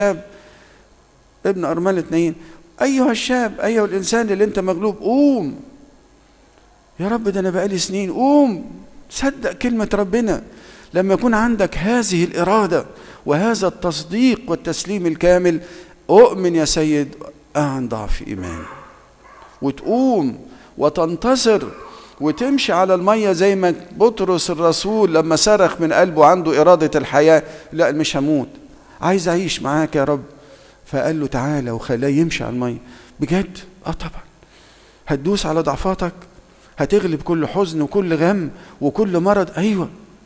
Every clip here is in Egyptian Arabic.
الشاب ابن أرملة نايين أيها الشاب أيها الإنسان اللي أنت مغلوب قوم يا رب ده أنا بقالي سنين قوم صدق كلمة ربنا لما يكون عندك هذه الإرادة وهذا التصديق والتسليم الكامل أؤمن يا سيد عن ضعف إيمان وتقوم وتنتصر وتمشي على المية زي ما بطرس الرسول لما صرخ من قلبه عنده إرادة الحياة لا مش هموت عايز أعيش معاك يا رب فقال له تعالى وخلاه يمشي على المية بجد اه طبعا هتدوس على ضعفاتك هتغلب كل حزن وكل غم وكل مرض ايوه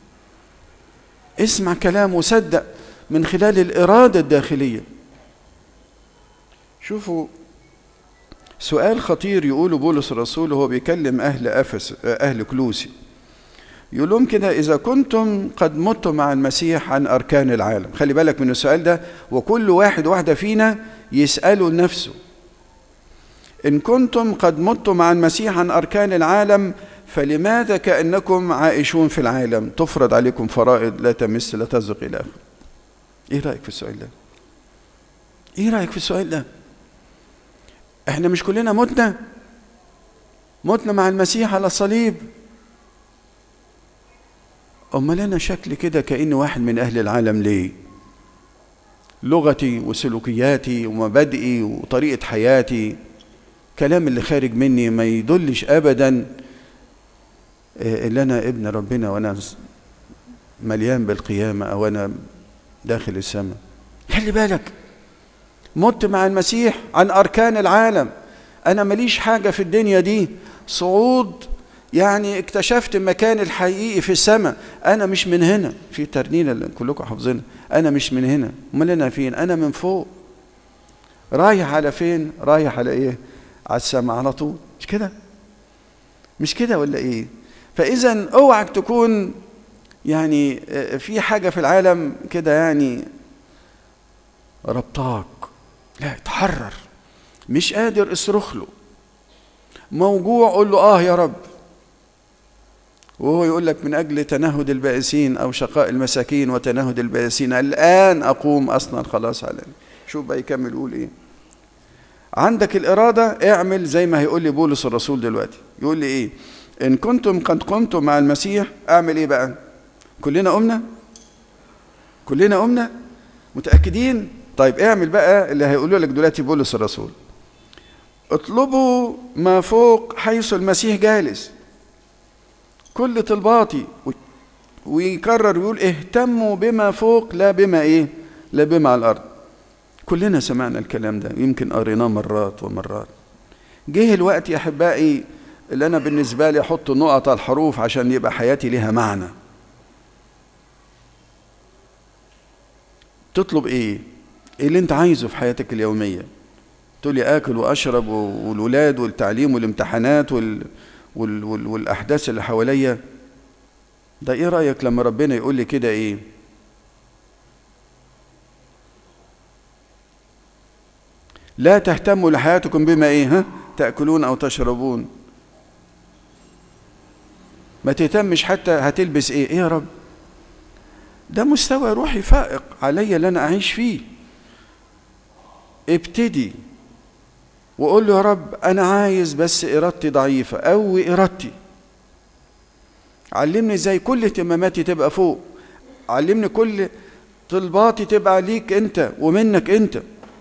اسمع كلام وصدق من خلال الإرادة الداخلية شوفوا سؤال خطير يقوله بولس الرسول وهو بيكلم أهل أفس أهل كلوسي يقول لهم كده إذا كنتم قد متم مع المسيح عن أركان العالم خلي بالك من السؤال ده وكل واحد واحدة فينا يسأله لنفسه إن كنتم قد متم مع المسيح عن أركان العالم فلماذا كأنكم عائشون في العالم تفرض عليكم فرائض لا تمس لا تزق إلى آخره إيه رأيك في السؤال ده إيه رأيك في السؤال ده إحنا مش كلنا متنا متنا مع المسيح على الصليب أمال أنا شكل كده كأني واحد من أهل العالم ليه لغتي وسلوكياتي ومبادئي وطريقة حياتي كلام اللي خارج مني ما يدلش أبدا اللي أنا ابن ربنا وأنا مليان بالقيامة أو أنا داخل السماء خلي بالك مت مع المسيح عن أركان العالم أنا ماليش حاجة في الدنيا دي صعود يعني اكتشفت المكان الحقيقي في السماء أنا مش من هنا في ترنينة اللي كلكم حافظينها أنا مش من هنا أمال أنا فين أنا من فوق رايح على فين رايح على إيه على السماء على طول مش كده مش كده ولا إيه فإذا اوعك تكون يعني في حاجة في العالم كده يعني ربطاك لا اتحرر مش قادر اصرخ له موجوع قول له اه يا رب وهو يقول لك من أجل تنهد البائسين أو شقاء المساكين وتنهد البائسين الآن أقوم أصنع الخلاص على شوف بقى يكمل يقول إيه عندك الإرادة اعمل زي ما هيقول لي بولس الرسول دلوقتي يقول لي إيه إن كنتم قد قمتم مع المسيح أعمل إيه بقى كلنا قمنا كلنا قمنا متأكدين طيب اعمل بقى اللي هيقوله لك دلوقتي بولس الرسول اطلبوا ما فوق حيث المسيح جالس كل طلباتي ويكرر ويقول اهتموا بما فوق لا بما ايه لا بما على الارض كلنا سمعنا الكلام ده يمكن قريناه مرات ومرات جه الوقت يا احبائي اللي انا بالنسبه لي احط نقط على الحروف عشان يبقى حياتي ليها معنى تطلب ايه ايه اللي انت عايزه في حياتك اليوميه تقول لي اكل واشرب والولاد والتعليم والامتحانات وال... وال... وال... والاحداث اللي حواليا ده ايه رايك لما ربنا يقول لي كده ايه لا تهتموا لحياتكم بما ايه ها تاكلون او تشربون ما تهتمش حتى هتلبس ايه ايه يا رب ده مستوى روحي فائق عليا اللي انا اعيش فيه ابتدي وقول له يا رب انا عايز بس ارادتي ضعيفه قوي ارادتي علمني ازاي كل اهتماماتي تبقى فوق علمني كل طلباتي تبقى ليك انت ومنك انت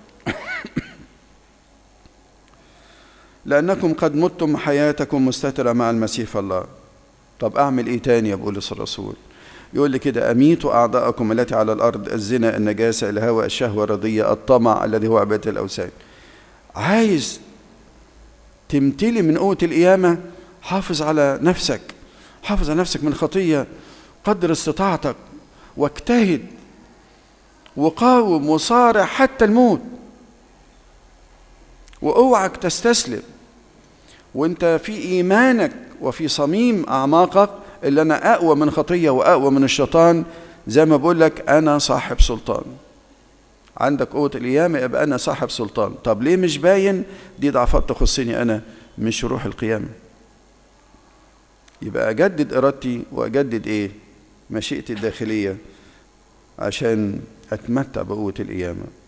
لانكم قد متم حياتكم مستتره مع المسيح في الله طب اعمل ايه تاني يا بولس الرسول يقول لي كده اميتوا اعضاءكم التي على الارض الزنا النجاسه الهوى الشهوه الرضيه الطمع الذي هو عباده الاوثان عايز تمتلي من قوه القيامه حافظ على نفسك حافظ على نفسك من خطيه قدر استطاعتك واجتهد وقاوم وصارع حتى الموت واوعك تستسلم وانت في ايمانك وفي صميم اعماقك اللي انا اقوى من خطيه واقوى من الشيطان زي ما بقول لك انا صاحب سلطان عندك قوه القيامه يبقى انا صاحب سلطان طب ليه مش باين دي ضعفات تخصني انا مش روح القيامه يبقى اجدد ارادتي واجدد ايه مشيئتي الداخليه عشان اتمتع بقوه القيامه